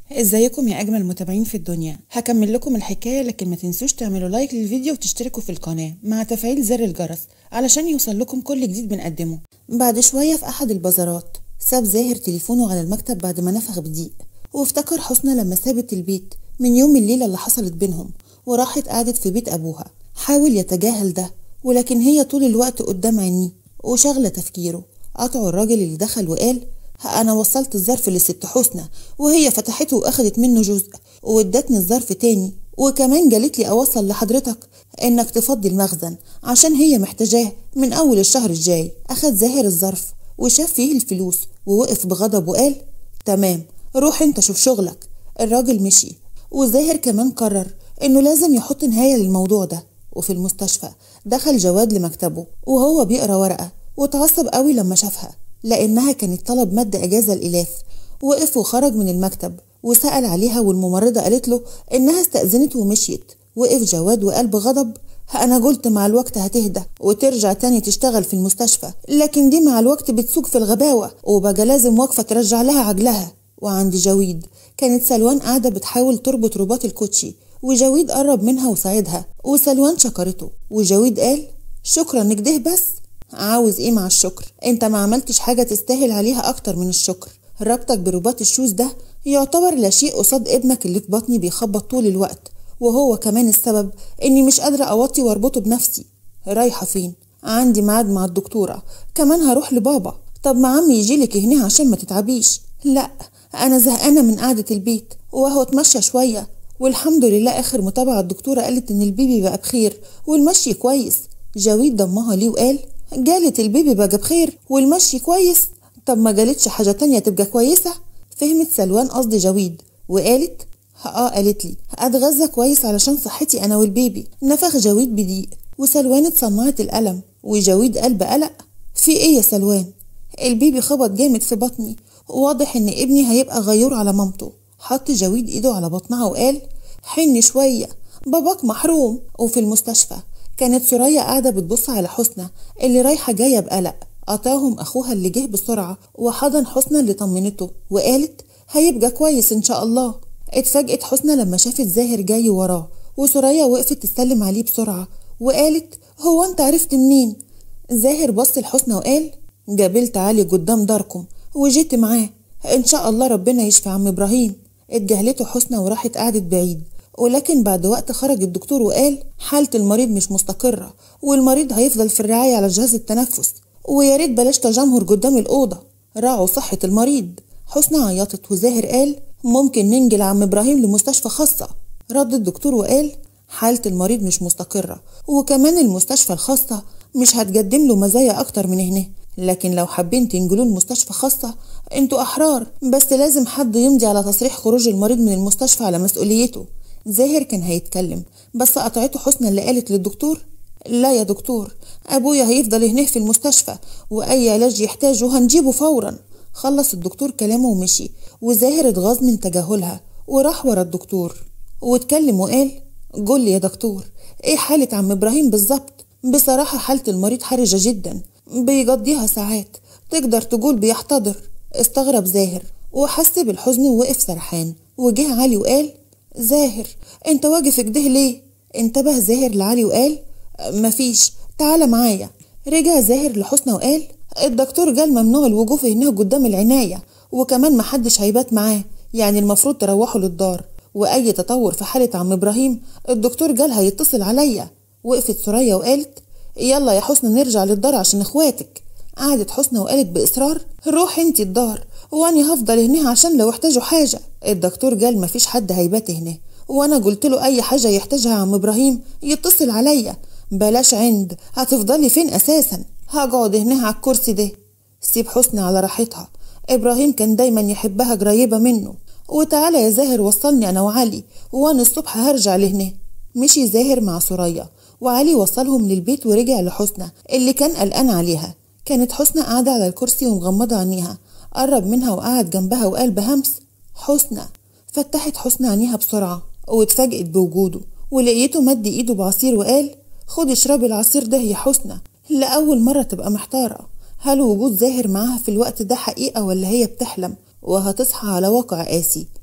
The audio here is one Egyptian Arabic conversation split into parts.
ازيكم يا اجمل متابعين في الدنيا هكمل لكم الحكايه لكن ما تنسوش تعملوا لايك للفيديو وتشتركوا في القناه مع تفعيل زر الجرس علشان يوصل لكم كل جديد بنقدمه بعد شويه في احد البازارات ساب زاهر تليفونه على المكتب بعد ما نفخ بضيق وافتكر حسنى لما سابت البيت من يوم الليله اللي حصلت بينهم وراحت قعدت في بيت ابوها حاول يتجاهل ده ولكن هي طول الوقت قدام عينيه وشغله تفكيره قطعوا الراجل اللي دخل وقال انا وصلت الظرف لست حسنى وهي فتحته واخدت منه جزء وادتني الظرف تاني وكمان جالت لي اوصل لحضرتك انك تفضي المخزن عشان هي محتاجاه من اول الشهر الجاي اخد زاهر الظرف وشاف فيه الفلوس ووقف بغضب وقال تمام روح انت شوف شغلك الراجل مشي وزاهر كمان قرر انه لازم يحط نهايه للموضوع ده وفي المستشفى دخل جواد لمكتبه وهو بيقرا ورقه وتعصب قوي لما شافها لأنها كانت طلب مد إجازة الإلاف وقف وخرج من المكتب وسأل عليها والممرضة قالت له إنها استأذنت ومشيت وقف جواد وقال بغضب أنا قلت مع الوقت هتهدى وترجع تاني تشتغل في المستشفى لكن دي مع الوقت بتسوق في الغباوة وبقى لازم وقفة ترجع لها عجلها وعند جويد كانت سلوان قاعدة بتحاول تربط رباط الكوتشي وجويد قرب منها وساعدها وسلوان شكرته وجويد قال شكرا نكده بس عاوز ايه مع الشكر انت ما عملتش حاجة تستاهل عليها اكتر من الشكر ربطك برباط الشوز ده يعتبر لا شيء قصاد ابنك اللي في بطني بيخبط طول الوقت وهو كمان السبب اني مش قادرة اوطي واربطه بنفسي رايحة فين عندي ميعاد مع الدكتورة كمان هروح لبابا طب ما عمي يجيلك هنا عشان ما تتعبيش لا انا زهقانة من قعدة البيت وهو اتمشى شوية والحمد لله اخر متابعة الدكتورة قالت ان البيبي بقى بخير والمشي كويس جاويد ضمها ليه وقال جالت البيبي بقى بخير والمشي كويس طب ما جالتش حاجة تانية تبقى كويسة فهمت سلوان قصد جويد وقالت اه قالت لي اتغذى كويس علشان صحتي انا والبيبي نفخ جويد بضيق وسلوان اتصنعت الألم وجويد قال بقلق في ايه يا سلوان البيبي خبط جامد في بطني واضح ان ابني هيبقى غيور على مامته حط جويد ايده على بطنها وقال حني شوية باباك محروم وفي المستشفى كانت سوريا قاعدة بتبص على حسنى اللي رايحة جاية بقلق قطعهم أخوها اللي جه بسرعة وحضن حسنى اللي طمنته وقالت هيبقى كويس إن شاء الله اتفاجئت حسنى لما شافت زاهر جاي وراه وسوريا وقفت تسلم عليه بسرعة وقالت هو أنت عرفت منين؟ زاهر بص لحسنى وقال جابلت علي قدام داركم وجيت معاه إن شاء الله ربنا يشفي عم إبراهيم اتجاهلته حسنى وراحت قعدت بعيد ولكن بعد وقت خرج الدكتور وقال حالة المريض مش مستقرة والمريض هيفضل في الرعاية على جهاز التنفس ويا ريت بلاش تجمهر قدام الأوضة راعوا صحة المريض حسنى عيطت وزاهر قال ممكن ننجل عم إبراهيم لمستشفى خاصة رد الدكتور وقال حالة المريض مش مستقرة وكمان المستشفى الخاصة مش هتقدم له مزايا أكتر من هنا لكن لو حابين تنجلوه لمستشفى خاصة انتوا أحرار بس لازم حد يمضي على تصريح خروج المريض من المستشفى على مسؤوليته زاهر كان هيتكلم بس قطعته حسنى اللي قالت للدكتور لا يا دكتور أبويا هيفضل هنا في المستشفى وأي علاج يحتاجه هنجيبه فورا خلص الدكتور كلامه ومشي وزاهر اتغاظ من تجاهلها وراح ورا الدكتور واتكلم وقال قول لي يا دكتور ايه حالة عم إبراهيم بالظبط بصراحة حالة المريض حرجة جدا بيقضيها ساعات تقدر تقول بيحتضر استغرب زاهر وحس بالحزن ووقف سرحان وجه علي وقال زاهر انت واقف كده ليه انتبه زاهر لعلي وقال مفيش تعال معايا رجع زاهر لحسنى وقال الدكتور قال ممنوع الوقوف هنا قدام العناية وكمان محدش هيبات معاه يعني المفروض تروحوا للدار وأي تطور في حالة عم إبراهيم الدكتور قال هيتصل عليا وقفت سوريا وقالت يلا يا حسنى نرجع للدار عشان اخواتك قعدت حسنى وقالت بإصرار روح انتي الدار واني هفضل هنا عشان لو احتاجوا حاجة الدكتور قال مفيش حد هيبات هنا وانا قلت له اي حاجة يحتاجها عم ابراهيم يتصل عليا بلاش عند هتفضلي فين اساسا هقعد هنا على الكرسي ده سيب حسنى على راحتها ابراهيم كان دايما يحبها قريبة منه وتعالى يا زاهر وصلني انا وعلي وانا الصبح هرجع لهنا مشي زاهر مع سوريا وعلي وصلهم للبيت ورجع لحسنى اللي كان قلقان عليها كانت حسنى قاعدة على الكرسي ومغمضة عينيها قرب منها وقعد جنبها وقال بهمس حسنى فتحت حسنى عينيها بسرعة واتفاجئت بوجوده ولقيته مد ايده بعصير وقال خدي اشربي العصير ده يا حسنى لأول مرة تبقى محتارة هل وجود زاهر معاها في الوقت ده حقيقة ولا هي بتحلم وهتصحى على واقع قاسي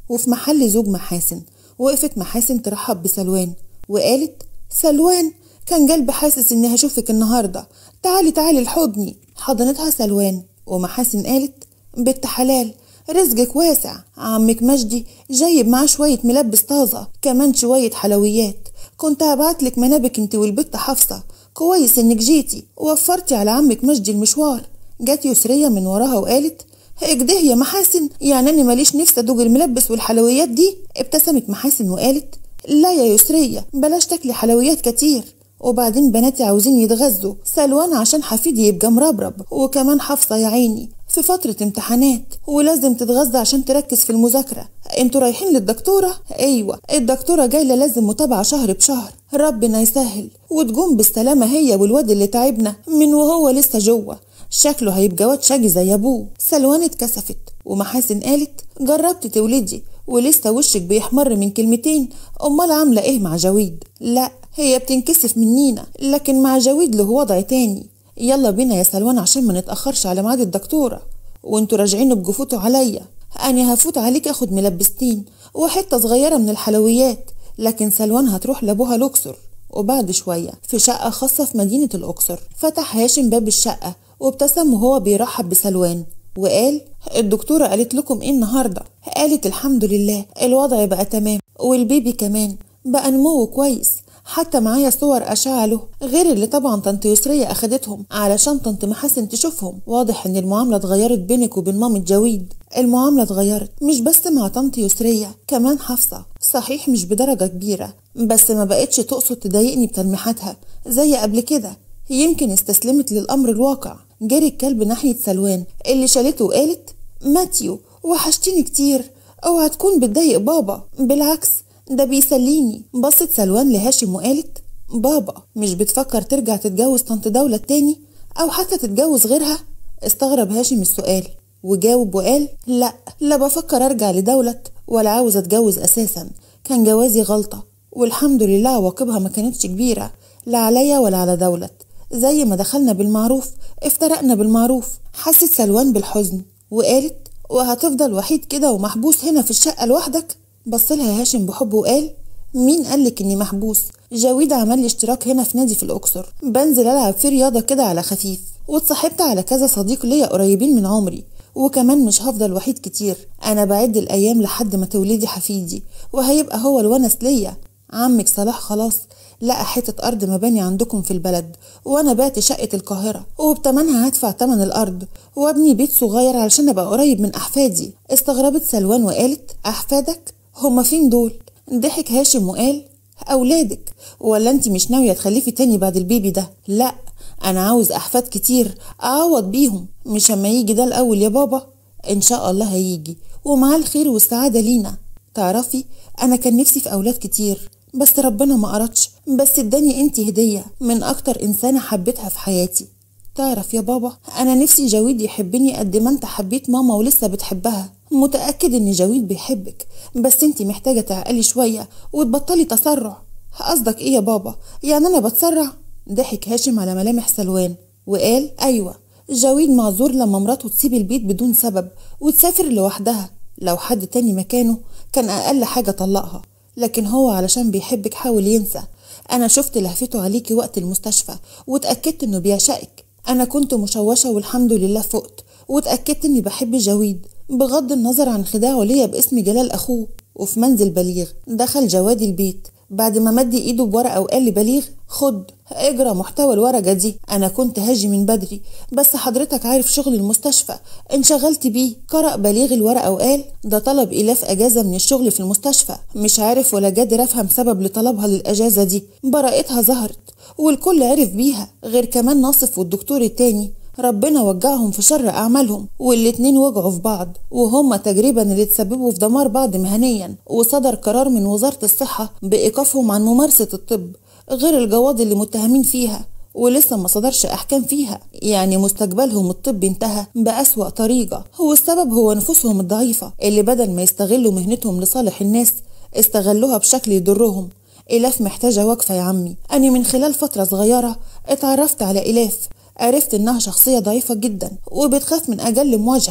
وفي محل زوج محاسن وقفت محاسن ترحب بسلوان وقالت سلوان كان قلبي حاسس اني هشوفك النهارده تعالي تعالي لحضني حضنتها سلوان ومحاسن قالت بنت حلال رزقك واسع عمك مجدي جايب معاه شوية ملبس طازة كمان شوية حلويات كنت هبعتلك منابك انت والبت حفصة كويس انك جيتي ووفرتي على عمك مجدي المشوار جت يسرية من وراها وقالت اجده يا محاسن يعني انا ماليش نفس ادوق الملبس والحلويات دي ابتسمت محاسن وقالت لا يا يسرية بلاش تاكلي حلويات كتير وبعدين بناتي عاوزين يتغذوا سلوان عشان حفيدي يبقى مربرب وكمان حفصة يا عيني في فترة امتحانات ولازم تتغذى عشان تركز في المذاكرة انتوا رايحين للدكتورة؟ ايوه الدكتورة جاية لازم متابعة شهر بشهر ربنا يسهل وتقوم بالسلامة هي والواد اللي تعبنا من وهو لسه جوه شكله هيبقى واد شاجي زي ابوه سلوان اتكسفت ومحاسن قالت جربت تولدي ولسه وشك بيحمر من كلمتين امال عامله ايه مع جويد لا هي بتنكسف منينا لكن مع جويد له وضع تاني يلا بينا يا سلوان عشان ما نتاخرش على ميعاد الدكتوره وانتوا راجعين بجفوتوا عليا انا هفوت عليك اخد ملبستين وحته صغيره من الحلويات لكن سلوان هتروح لابوها الاقصر وبعد شويه في شقه خاصه في مدينه الاقصر فتح هاشم باب الشقه وابتسم وهو بيرحب بسلوان وقال الدكتورة قالت لكم ايه النهاردة قالت الحمد لله الوضع بقى تمام والبيبي كمان بقى نموه كويس حتى معايا صور أشعة له غير اللي طبعا طنط يسرية أخدتهم علشان طنط محاسن تشوفهم واضح إن المعاملة اتغيرت بينك وبين مامة جويد المعاملة اتغيرت مش بس مع طنط يسرية كمان حفصة صحيح مش بدرجة كبيرة بس ما بقتش تقصد تضايقني بتلميحاتها زي قبل كده يمكن استسلمت للأمر الواقع جري الكلب ناحية سلوان اللي شالته وقالت ماتيو وحشتيني كتير اوعى تكون بتضايق بابا بالعكس ده بيسليني بصت سلوان لهاشم وقالت بابا مش بتفكر ترجع تتجوز طنط دولة تاني او حتى تتجوز غيرها استغرب هاشم السؤال وجاوب وقال لا لا بفكر ارجع لدولة ولا عاوز اتجوز اساسا كان جوازي غلطة والحمد لله عواقبها ما كانتش كبيرة لا عليا ولا على دولة زي ما دخلنا بالمعروف افترقنا بالمعروف حست سلوان بالحزن وقالت وهتفضل وحيد كده ومحبوس هنا في الشقة لوحدك بصلها هاشم بحب وقال مين قالك اني محبوس جويد عمل لي اشتراك هنا في نادي في الاقصر بنزل العب فيه رياضه كده على خفيف واتصاحبت على كذا صديق ليا قريبين من عمري وكمان مش هفضل وحيد كتير انا بعد الايام لحد ما تولدي حفيدي وهيبقى هو الونس ليا عمك صلاح خلاص لقى حتة أرض مباني عندكم في البلد وأنا بعت شقة القاهرة وبتمنها هدفع تمن الأرض وأبني بيت صغير علشان أبقى قريب من أحفادي استغربت سلوان وقالت أحفادك؟ هما فين دول؟ ضحك هاشم وقال أولادك ولا أنت مش ناوية تخلفي تاني بعد البيبي ده؟ لأ أنا عاوز أحفاد كتير أعوض بيهم مش أما يجي ده الأول يا بابا إن شاء الله هيجي ومعاه الخير والسعادة لينا تعرفي أنا كان نفسي في أولاد كتير بس ربنا ما أردش بس اداني انت هدية من أكتر إنسانة حبيتها في حياتي تعرف يا بابا أنا نفسي جويد يحبني قد ما أنت حبيت ماما ولسه بتحبها متأكد إن جويد بيحبك بس أنت محتاجة تعقلي شوية وتبطلي تسرع قصدك إيه يا بابا يعني أنا بتسرع ضحك هاشم على ملامح سلوان وقال أيوة جويد معذور لما مراته تسيب البيت بدون سبب وتسافر لوحدها لو حد تاني مكانه كان أقل حاجة طلقها لكن هو علشان بيحبك حاول ينسى أنا شفت لهفته عليكي وقت المستشفى واتأكدت إنه بيعشقك أنا كنت مشوشة والحمد لله فقت واتأكدت إني بحب جويد بغض النظر عن خداعه ليا باسم جلال أخوه وفي منزل بليغ دخل جوادي البيت بعد ما مد ايده بورقه وقال لبليغ خد اجرى محتوى الورقه دي انا كنت هاجي من بدري بس حضرتك عارف شغل المستشفى انشغلت بيه قرأ بليغ الورقه وقال ده طلب الاف اجازه من الشغل في المستشفى مش عارف ولا قادر افهم سبب لطلبها للاجازه دي براءتها ظهرت والكل عرف بيها غير كمان ناصف والدكتور التاني ربنا وجعهم في شر أعمالهم والاتنين وجعوا في بعض وهم تجربة اللي تسببوا في دمار بعض مهنيا وصدر قرار من وزارة الصحة بإيقافهم عن ممارسة الطب غير الجواض اللي متهمين فيها ولسه ما صدرش أحكام فيها يعني مستقبلهم الطبي انتهى بأسوأ طريقة هو السبب هو نفوسهم الضعيفة اللي بدل ما يستغلوا مهنتهم لصالح الناس استغلوها بشكل يضرهم إلاف محتاجة وقفة يا عمي أنا من خلال فترة صغيرة اتعرفت على إلاف عرفت إنها شخصية ضعيفة جدا وبتخاف من أجل مواجهة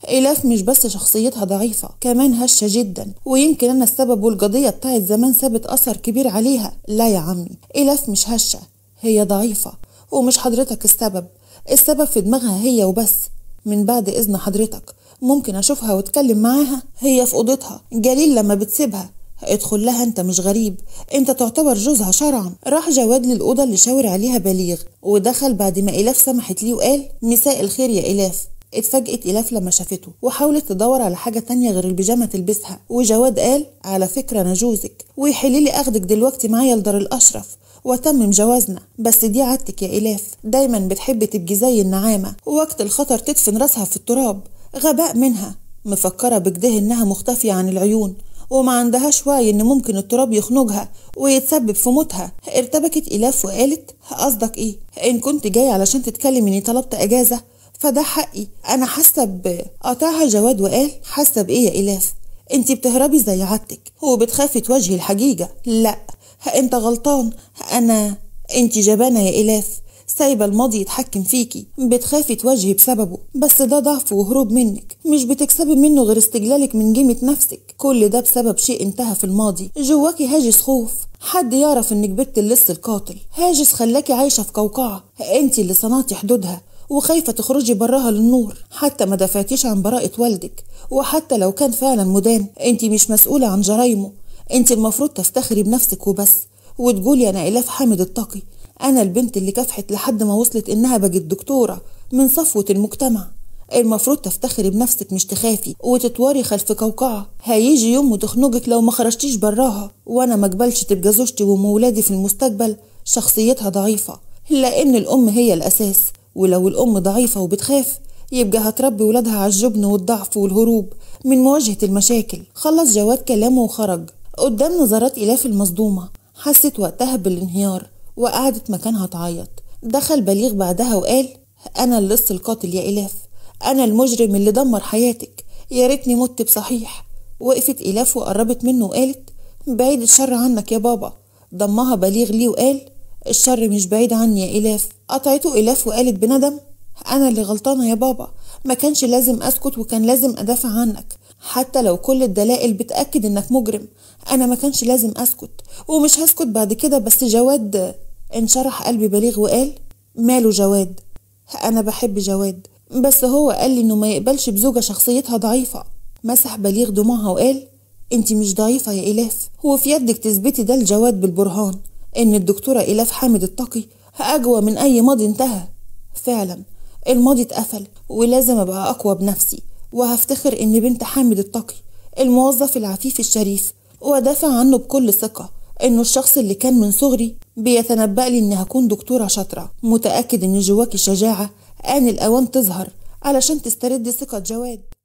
إلاف مش بس شخصيتها ضعيفة كمان هشة جدا ويمكن أنا السبب والقضية بتاعت زمان سابت أثر كبير عليها لا يا عمي إلاف مش هشة هي ضعيفة ومش حضرتك السبب السبب في دماغها هي وبس من بعد إذن حضرتك ممكن أشوفها وأتكلم معاها هي في أوضتها جليل لما بتسيبها ادخل لها انت مش غريب انت تعتبر جوزها شرعا راح جواد للأوضة اللي شاور عليها بليغ ودخل بعد ما إلاف سمحت ليه وقال مساء الخير يا إلاف اتفاجئت إلاف لما شافته وحاولت تدور على حاجة تانية غير البيجامة تلبسها وجواد قال على فكرة أنا جوزك ويحللي أخدك دلوقتي معايا لدار الأشرف وتمم جوازنا بس دي عادتك يا إلاف دايما بتحب تبقي زي النعامة ووقت الخطر تدفن راسها في التراب غباء منها مفكرة بكده إنها مختفية عن العيون وما عندهاش وعي إن ممكن التراب يخنقها ويتسبب في موتها ارتبكت إلاف وقالت قصدك إيه إن كنت جاي علشان تتكلم إني طلبت أجازة فده حقي أنا حاسة ب قطعها جواد وقال حاسة بإيه يا إلاف انتي بتهربي زي عادتك وبتخافي تواجهي الحقيقة لا انت غلطان انا انتي جبانة يا إلاف سايبة الماضي يتحكم فيكي بتخافي تواجهي بسببه بس ده ضعف وهروب منك مش بتكسبي منه غير استجلالك من قيمة نفسك كل ده بسبب شيء انتهى في الماضي جواكي هاجس خوف حد يعرف انك بنت اللص القاتل هاجس خلاكي عايشة في قوقعة انتي اللي صنعتي حدودها وخايفة تخرجي براها للنور حتى ما دفعتيش عن براءة والدك وحتى لو كان فعلا مدان انتي مش مسؤولة عن جرايمه انتي المفروض تفتخري بنفسك وبس وتقولي انا الاف حامد التقي انا البنت اللي كافحت لحد ما وصلت انها بقت دكتورة من صفوة المجتمع المفروض تفتخري بنفسك مش تخافي وتتواري خلف قوقعة هيجي يوم وتخنقك لو ما خرجتيش براها وانا مقبلش تبقى زوجتي ومولادي في المستقبل شخصيتها ضعيفة لان الام هي الاساس ولو الأم ضعيفة وبتخاف يبقى هتربي ولادها على الجبن والضعف والهروب من مواجهة المشاكل خلص جواد كلامه وخرج قدام نظرات إلاف المصدومة حست وقتها بالانهيار وقعدت مكانها تعيط دخل بليغ بعدها وقال أنا اللص القاتل يا إلاف أنا المجرم اللي دمر حياتك يا ريتني مت بصحيح وقفت إلاف وقربت منه وقالت بعيد الشر عنك يا بابا ضمها بليغ ليه وقال الشر مش بعيد عني يا إلاف قطعته إلاف وقالت بندم أنا اللي غلطانة يا بابا ما كانش لازم أسكت وكان لازم أدافع عنك حتى لو كل الدلائل بتأكد إنك مجرم أنا ما كانش لازم أسكت ومش هسكت بعد كده بس جواد انشرح قلبي بليغ وقال ماله جواد أنا بحب جواد بس هو قال لي إنه ما يقبلش بزوجة شخصيتها ضعيفة مسح بليغ دموعها وقال انت مش ضعيفة يا إلاف هو في يدك تثبتي ده الجواد بالبرهان إن الدكتورة إلاف حامد التقي أقوى من أي ماضي انتهى فعلا الماضي اتقفل ولازم أبقى أقوى بنفسي وهفتخر إن بنت حامد التقي الموظف العفيف الشريف وأدافع عنه بكل ثقة إنه الشخص اللي كان من صغري بيتنبأ لي إني هكون دكتورة شاطرة متأكد إن جواكي شجاعة آن الأوان تظهر علشان تسترد ثقة جواد